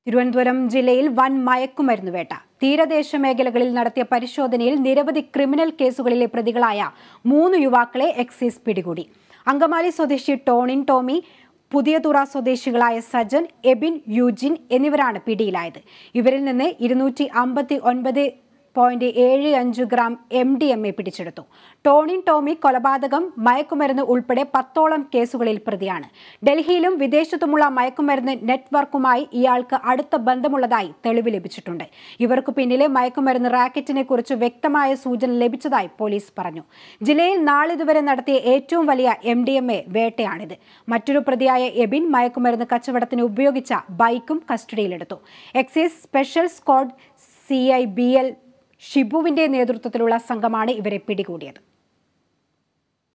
തിരുവനന്തപുരം ജില്ലയിൽ വൻ മയക്കുമരുന്ന് വേട്ട തീരദേശ മേഖലകളിൽ നടത്തിയ പരിശോധനയിൽ നിരവധി ക്രിമിനൽ കേസുകളിലെ പ്രതികളായ മൂന്ന് യുവാക്കളെ എക്സൈസ് പിടികൂടി അങ്കമാലി സ്വദേശി ടോണിൻ ടോമി പുതിയതുറ സ്വദേശികളായ സജൻ എബിൻ യൂജിൻ എന്നിവരാണ് പിടിയിലായത് ഇവരിൽ നിന്ന് ഇരുന്നൂറ്റി അമ്പത്തി ഒൻപത് പോയിന്റ് ഏഴ് അഞ്ച് gram M D M A പിടിച്ചെടുത്തു ടോണിൻ ടോമി കൊലപാതകം മയക്കുമരുന്ന് ഉൾപ്പെടെ പത്തോളം കേസുകളിൽ പ്രതിയാണ് ഡൽഹിയിലും വിദേശത്തുമുള്ള മയക്കുമരുന്ന് നെറ്റ്വർക്കുമായി ഇയാൾക്ക് അടുത്ത ബന്ധമുള്ളതായി തെളിവ് ലഭിച്ചിട്ടുണ്ട് ഇവർക്ക് പിന്നിലെ മയക്കുമരുന്ന് റാക്കറ്റിനെ കുറിച്ച് വ്യക്തമായ സൂചന ലഭിച്ചതായി പോലീസ് പറഞ്ഞു ജില്ലയിൽ നാളിതുവരെ നടത്തിയ ഏറ്റവും വലിയ എം ഡി എം എ വേട്ടയാണിത് മറ്റൊരു പ്രതിയായ എബിൻ മയക്കുമരുന്ന് കച്ചവടത്തിന് ഉപയോഗിച്ച ബൈക്കും കസ്റ്റഡിയിലെടുത്തു excise special squad C I B L ഷിബുവിന്റെ നേതൃത്വത്തിലുള്ള സംഘമാണ് ഇവരെ പിടികൂടിയത്